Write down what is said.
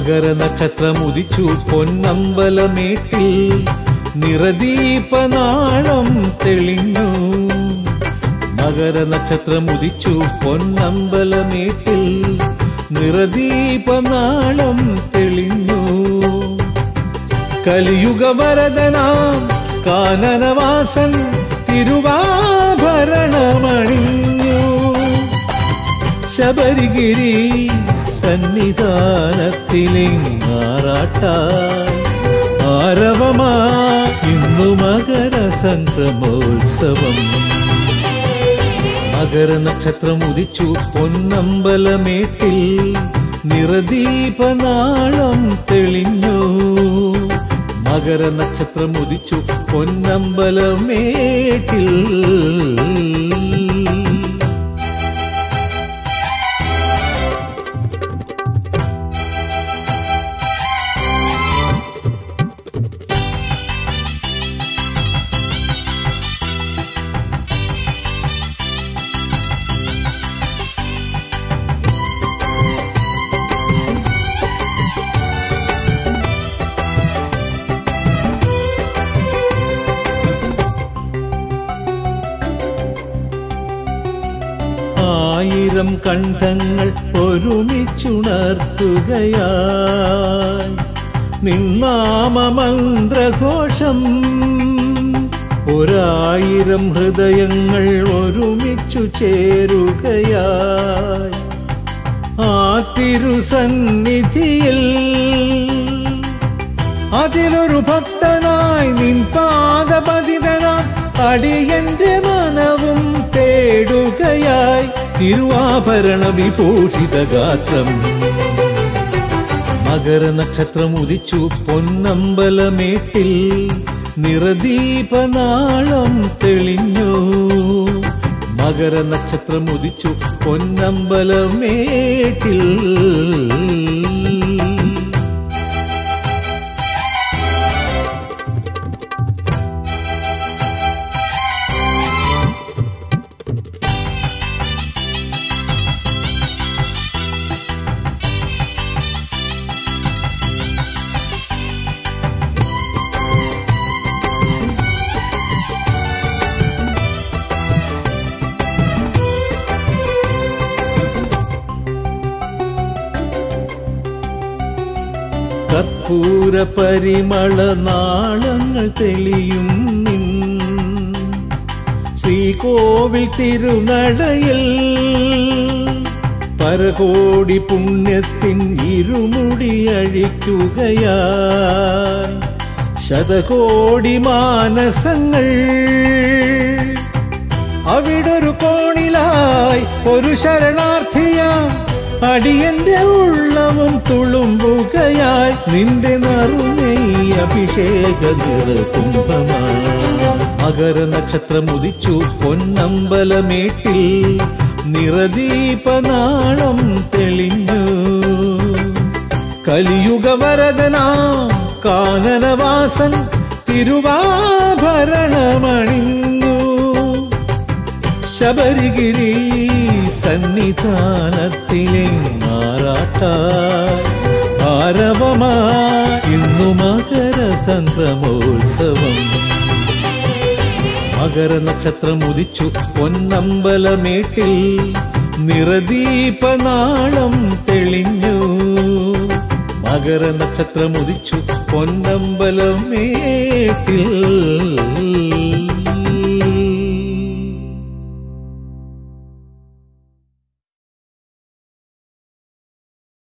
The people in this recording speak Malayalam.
മകരനക്ഷത്രമുദിച്ചു പൊന്നമ്പലമേട്ടിൽ നിറദീപനാളം തെളിഞ്ഞു മകരനക്ഷത്രമുദിച്ചു പൊന്നമ്പലമേട്ടിൽ നിറദീപനാളം തെളിഞ്ഞു കലിയുഗവരദനാം കാനനവാസൻ തിരുവാഭരണമണിഞ്ഞു ശബരിഗിരി സന്നിധാനത്തിലിങ്ങാറാട്ടാൻ ആരവമാ ഇന്നു മകര സംക്രമോത്സവം മകരനക്ഷത്രം ഉദിച്ചു പൊന്നമ്പലമേട്ടിൽ നിറദീപനാളം തെളിഞ്ഞു മകരനക്ഷത്രം ഉദിച്ചു പൊന്നമ്പലമേട്ടിൽ ആയിരം കണ്ഠങ്ങൾ ഒരുമിച്ചുണർത്തുകയായി നിന്നാമമന്ത്രഘോഷം ഒരായിരം ഹൃദയങ്ങൾ ഒരുമിച്ചു ചേരുകയായി ആ തിരുസന്നിധിയിൽ അതിലൊരു ഭക്തനായി നിൻ പാദപതിതനായി അടിയന്റെ മനവും തേടുകയായി തിരുവാഭരണ വിഭൂഷിത ഗാത്രം മകരനക്ഷത്രം ഉദിച്ചു പൊന്നമ്പലമേട്ടിൽ നിറദീപനാളം തെളിഞ്ഞു മകരനക്ഷത്രം ഉദിച്ചു പൊന്നമ്പലമേട്ടിൽ കർപ്പൂര പരിമള നാളങ്ങൾ തെളിയും നിൻ ശ്രീകോവിൽ തിരുനടയിൽ പരകോടി പുണ്യത്തിൻ ഇരുമുടി അഴിക്കുകയായി ശതകോടി മാനസങ്ങൾ അവിടൊരു കോണിലായി ഒരു ശരണാർത്ഥിയ അടിയന്റെ ഉള്ളവും തുളുമ്പുകയായി നിന്റെ നറുനെയ് അഭിഷേക നിറകുംഭമായി മകരനക്ഷത്രം ഉദിച്ചു പൊന്നമ്പലമേട്ടിൽ നിറദീപനാളം തെളിഞ്ഞു കലിയുഗവരദനാ കാനനവാസൻ തിരുവാഭരണമണിഞ്ഞു ശബരിഗിരി സന്നിധാനത്തിലെ മാറാട്ട ആരവമാ ഇന്നു മകര സംക്രമോത്സവം മകരനക്ഷത്രം ഉദിച്ചു പൊന്നമ്പലമേട്ടിൽ നിറദീപനാളം തെളിഞ്ഞു മകരനക്ഷത്രം ഉദിച്ചു പൊന്നമ്പലമേട്ടിൽ